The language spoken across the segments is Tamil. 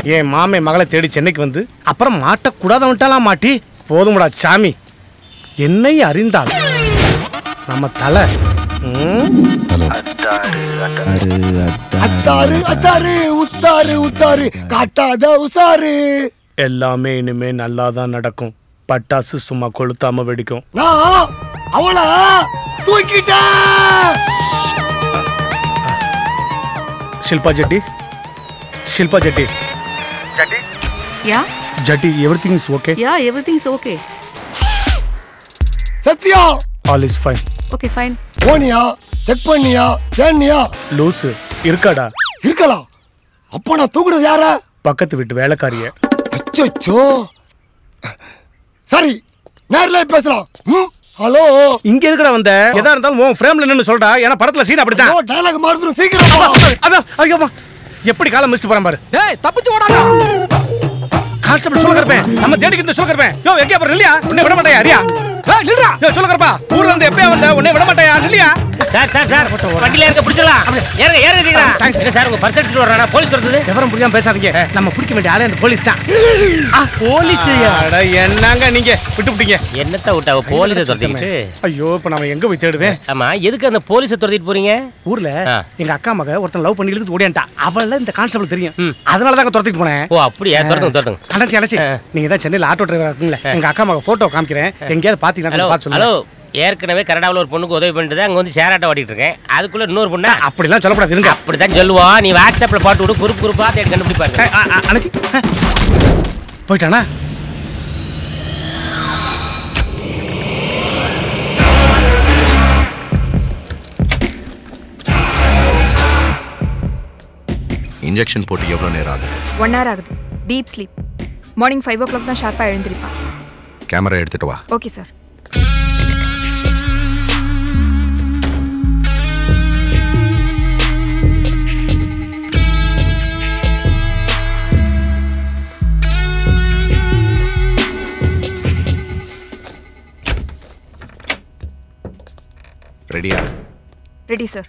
என் மாமே மகளை தேடி சென்னைக்கு வந்து அப்புறம் மாட்டக்கூடாதவன்ட்டாலாம் மாட்டி போதும்டா சாமி என்னை அறிந்தால் நம்ம தலை ம், அத்தாரு அத்தாரு உத்தாரு உத்தாரு காட்டாத உசாரு எல்லாமே இனிமே நல்லா தான் நடக்கும் பட்டாசு சும்மா கொளுத்தாம வெடிக்கும் நான் அவள தூக்கிட்டேன் ஷில்பா ஜெட்டி ஷில்பா ஜெட்டி Yeah, ஜட்டி everything is okay yeah, everything's okay. Sathya all is fine Okay, fine. போனியா செக் பண்ணியா தேனியா லூசு இருக்காடா இருக்கலாம் அப்ப நான் தூக்குறது யார பக்கத்து வீட்டு வேலைக்காரிய அச்சோ சரி நேர்ல பேசலாம் ம்? ஹலோ இங்க எதுக்குடா வந்த எதா இருந்தாலும் உன் ஃப்ரேம்ல நின்னு சொல்டா ஏன்னா படத்துல சீன் அப்படித்தான் டயலாக் மறந்துடும் சீக்கிரம் வா. அதான் ஐயோமா எப்படி காலம் மிஸ்ட் போறேன் பாரு ஏய் தப்பிச்சு ஓடாதா கான்ஸ்டபிள் சொல்ல கருப்பேன் நம்ம தேடிக்கு இந்த சொல்ல கருப்பேன் யோ எங்கே போற இல்லையா உன்னை விட மாட்டாயா அரியா ஏய் நில்றா யோ சொல்ல கருப்பா ஊர்ல இருந்து எப்பயா வந்த உன்னை விட மாட்டாயா இல்லையா சார் சார் சார் வண்டியில இருக்க பிடிச்சலாம் ஏறுங்க ஏறுறீங்களா என்ன சார் உங்க பர்ஸ் எடுத்துட்டு வர்றானா போலீஸ் வருது விவரம் புரியாம பேசாதீங்க நம்ம பிடிக்க வேண்டிய ஆளே அந்த போலீஸ் தான் போலீஸ் அட என்னங்க நீங்க விட்டு விட்டீங்க என்னத்த விட்டாவ போலீஸை துரத்திக்கிட்டு ஐயோ இப்ப நம்ம எங்க போய் தேடுவேன் ஆமா எதுக்கு அந்த போலீஸை துரத்திட்டு போறீங்க ஊர்ல ஆ. எங்க அக்கா மக ஒருத்தன் லவ் பண்ணி இழுத்துட்டு ஓடியான்ட்டா அவள இந்த கான்ஸ்டபிள் தெரியும் அதனால தான் துரத்திட்டு போனேன் ஓ அப்படியா துரத்துங்க துரத்துங்க அணைச்சி அணைச்சி ஆ. நீங்க தான் சென்னையில ஆட்டோ டிரைவர் இருக்குங்களே எங்க அக்கா மக போட்டோ காமிக்கிறேன் எங்கேயாவது பாத்தீங்கன்னா ஹலோ கொஞ்சம் பார்த்து ஹலோ சொல்லுங்க ஏற்கனவே கனடாவில் ஒரு பொண்ணுக்கு உதவி பண்ணிட்டு அங்க வந்து சேராட்டம் ஓட்டிட்டு இருக்கேன் அதுக்குள்ள இன்னொரு பொண்ணா அப்படிலாம் சொல்லக்கூடாது இருங்க அப்படிதான் சொல்லுவோம் நீ வாட்ஸ்அப்ல பாட்டு விடு குரூப் குரூப்பா தேடி கண்டுபிடிப்பாரு ஆ, ஆ, அணைச்சி ஆ. போயிட்டானா இன்ஜெக்ஷன் போட்டு எவ்வளோ நேரம் ஆகுது ஒன் ஹவர் ஆகுது deep sleep morning five o'clock தான் ஷார்ப்பாக எழுந்திருப்பான் கேமரா எடுத்துட்டு வா ஓகே சார் ரெடியா ரெடி சார்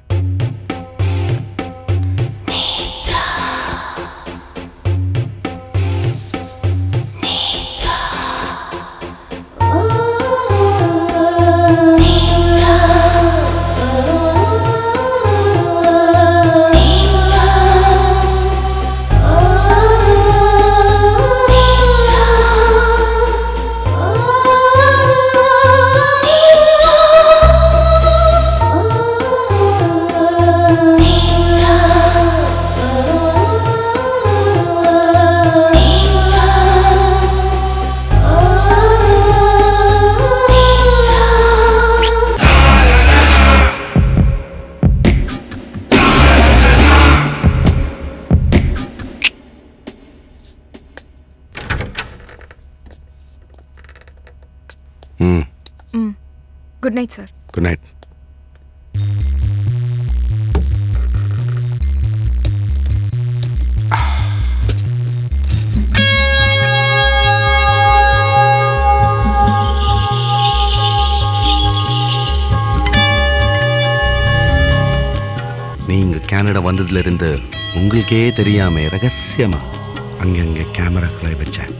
ம் good night sir good night நீங்க கனடா வந்ததுல இருந்து உங்களுக்கே தெரியாம ரகசியமா அங்கங்க கேமராக்களை வச்சேன்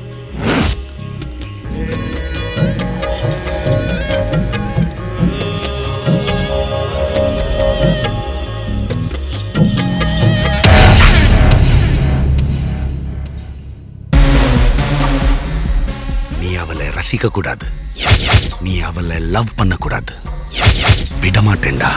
நீ அவளை ரசிக்க கூடாது நீ அவளை லவ் பண்ண கூடாது விட மாட்டேன்டா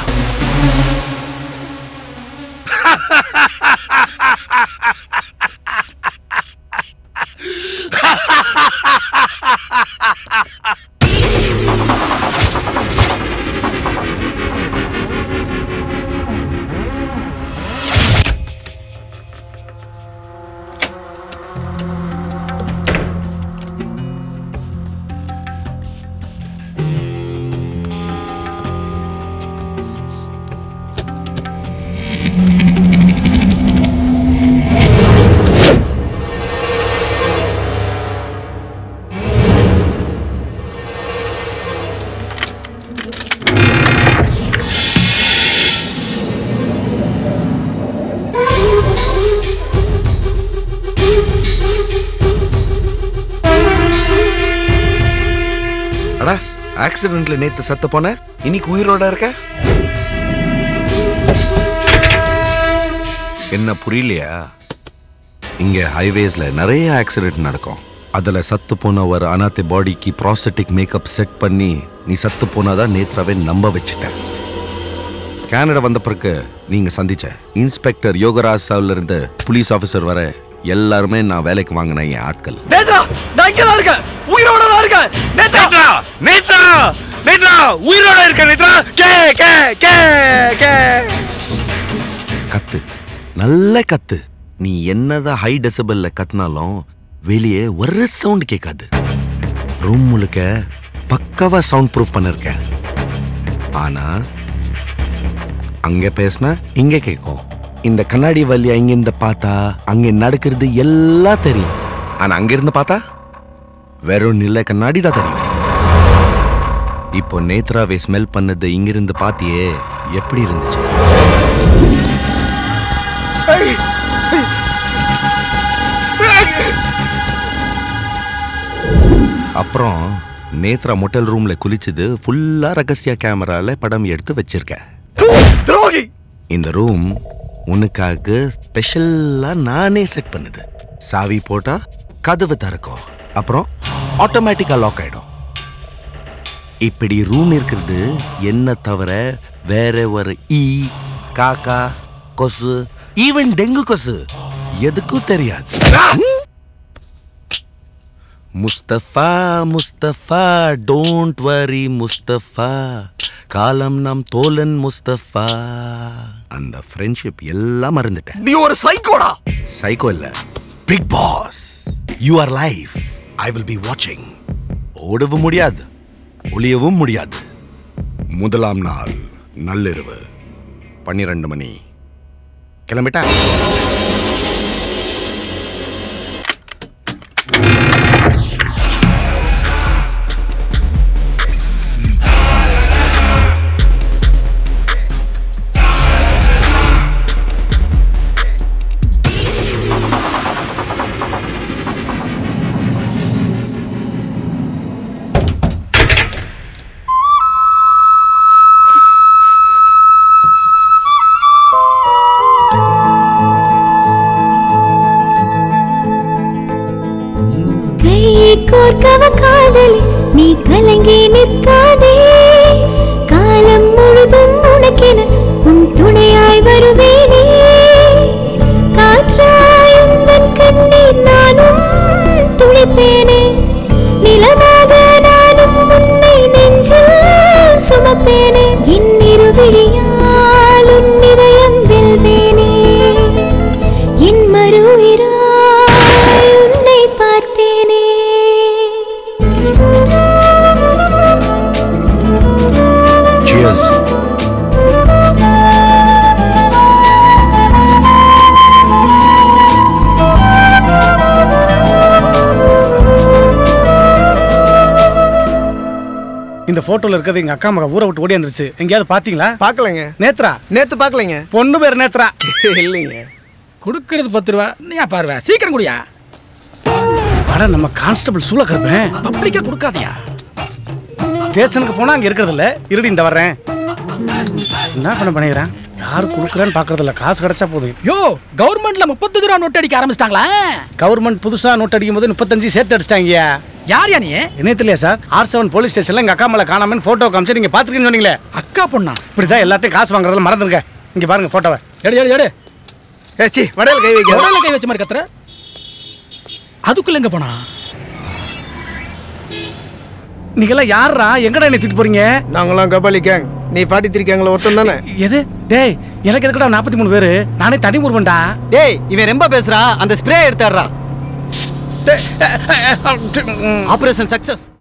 ஆக்சிடென்ட்ல நேத்து சத்து போன இன்னைக்கு உயிரோட இருக்க என்ன புரியலையா இங்க ஹைவேஸ்ல நிறைய ஆக்சிடென்ட் நடக்கும் அதுல சத்து போன ஒரு அனாத்தை பாடிக்கு ப்ராஸ்தட்டிக் மேக்கப் செட் பண்ணி நீ சத்து போனாதான் நேத்ராவே நம்ப வச்சுட்டேன் கனடா வந்த பிறகு நீங்க சந்திச்ச இன்ஸ்பெக்டர் யோகராஜ் சாவ்ல இருந்து போலீஸ் ஆபீசர் வர எல்லாருமே நான் வேலைக்கு வாங்கின என் ஆட்கள் நேத்ரா நான் இங்க தான் இருக்கேன் உயிரோட தான் இருக்கேன் நேத்ரா நேத்ரா நேத்ரா உயிரோட இருக்க நேத்ரா கே கே கே கே கத்து நல்ல கத்து நீ என்னதான் ஹை டெசிபல்ல கத்துனாலும் வெளியே ஒரு சவுண்ட் கேட்காது ரூம் முழுக்க பக்காவா சவுண்ட் ப்ரூஃப் பண்ணிருக்க ஆனா அங்க பேசினா இங்க கேட்கும் இந்த கண்ணாடி வழியா இங்க இருந்து பார்த்தா அங்க நடக்கிறது எல்லாம் தெரியும் ஆனா அங்க இருந்து பார்த்தா வெறும் நில கண்ணாடி தான் தெரியும் இப்போ நேத்ராவை ஸ்மெல் பண்ணது இங்கிருந்து பாத்தியே எப்படி இருந்துச்சு அப்புறம் நேத்ரா மொட்டல் ரூம்ல குளிச்சது ஃபுல்லா ரகசிய கேமரால படம் எடுத்து வச்சிருக்கேன் துரோகி இந்த ரூம் உனக்காக ஸ்பெஷலா நானே செட் பண்ணுது சாவி போட்டா கதவு திறக்கும் அப்புறம் ஆட்டோமேட்டிக்கா லாக் ஆயிடும் இப்படி ரூம் இருக்கிறது என்ன தவிர வேற ஒரு ஈ காக்கா கொசு ஈவன் டெங்கு கொசு எதுக்கும் தெரியாது முஸ்தபா முஸ்தபா டோன்ட் வரி முஸ்தபா காலம் நம் தோலன் முஸ்தபா அந்த ஃப்ரெண்ட்ஷிப் எல்லாம் மறந்துட்டேன் நீ ஒரு சைக்கோடா சைக்கோ இல்ல Bigg Boss you are life I will be வாட்சிங் ஓடவும் முடியாது ஒளியவும் முடியாது முதலாம் நாள் நள்ளிரவு பன்னிரண்டு மணி கிளம்பிட்டா கை கோர்க்கவ காதலி நீ கலங்கி நிற்காதே காலம் முழுதும் உனக்கென உன் துணையாய் வருவேனே காற்றாய் உந்தன் கண்ணீர் நானும் துடிப்பேனே நிலமாக நானும் உன்னை நெஞ்சில் சுமப்பேனே என் இருவிழியால் உன் இதயம் வெல்வேனே என் மறுயிராய் உன்னை பார்த்தேனே Cheers. இந்த போட்டோல இருக்கிறது எங்க அக்கா மக ஊரை விட்டு ஓடி வந்துருச்சு எங்கேயாவது பாத்தீங்களா பார்க்கலங்க நேத்ரா நேத்து பார்க்கலங்க பொண்ணு பேர் நேத்ரா இல்லைங்க கொடுக்கறது பத்து ரூபா நீயா பாருவ சீக்கிரம் குடியா அட நம்ம கான்ஸ்டபிள் சூளக்கருப்பேன் பப்ளிக்கா கொடுக்காதயா ஸ்டேஷனுக்கு போனா அங்க இருக்கிறது இல்ல இருடி இந்த வர்றேன் என்ன பண்ண பண்ணிக்கிறேன் யாரு கொடுக்குறேன்னு பாக்குறது இல்ல காசு கிடைச்சா போதும் யோ கவர்மெண்ட்ல முப்பத்தஞ்சு ரூபா நோட் அடிக்க ஆரம்பிச்சிட்டாங்களா கவர்மெண்ட் புதுசா நோட் அடிக்கும் போது முப்பத்தஞ்சு சேர்த்து அடிச்சிட்டாங்க யார் யா நீ என்ன தெரியல சார் ஆர் செவன் போலீஸ் ஸ்டேஷன்ல எங்க அக்கா மேல காணாமன்னு போட்டோ காமிச்சு நீங்க பாத்துருக்கீங்கன்னு சொன்னீங்களே அக்கா பொண்ணா இப்படிதான் எல்லாத்தையும் காசு வாங்குறதுல மறந்துருங்க இங்க பாருங்க போட்டோவை எடு எடு எடு ஏச்சி வடையில கை வைக்க உடல்ல கை வச்ச மாதிரி கத்துற அதுக்குள்ள எங்க போனா நீங்க எல்லாம் யாரா எங்கடா என்ன தூக்கிட்டு போறீங்க நாங்களாம் கபாலி கேங் நீ ஃபார்ட்டி த்ரீ கேங்ல ஒருத்தன் தானே எது டேய் எனக்கு எதுக்குடா நாற்பத்தி மூணு பேரு நானே தனி முருவன்டா டேய் இவன் ரொம்ப பேசுறான் அந்த ஸ்ப்ரே எடுத்தாடுறா டேய், ஆபரேஷன் சக்சஸ்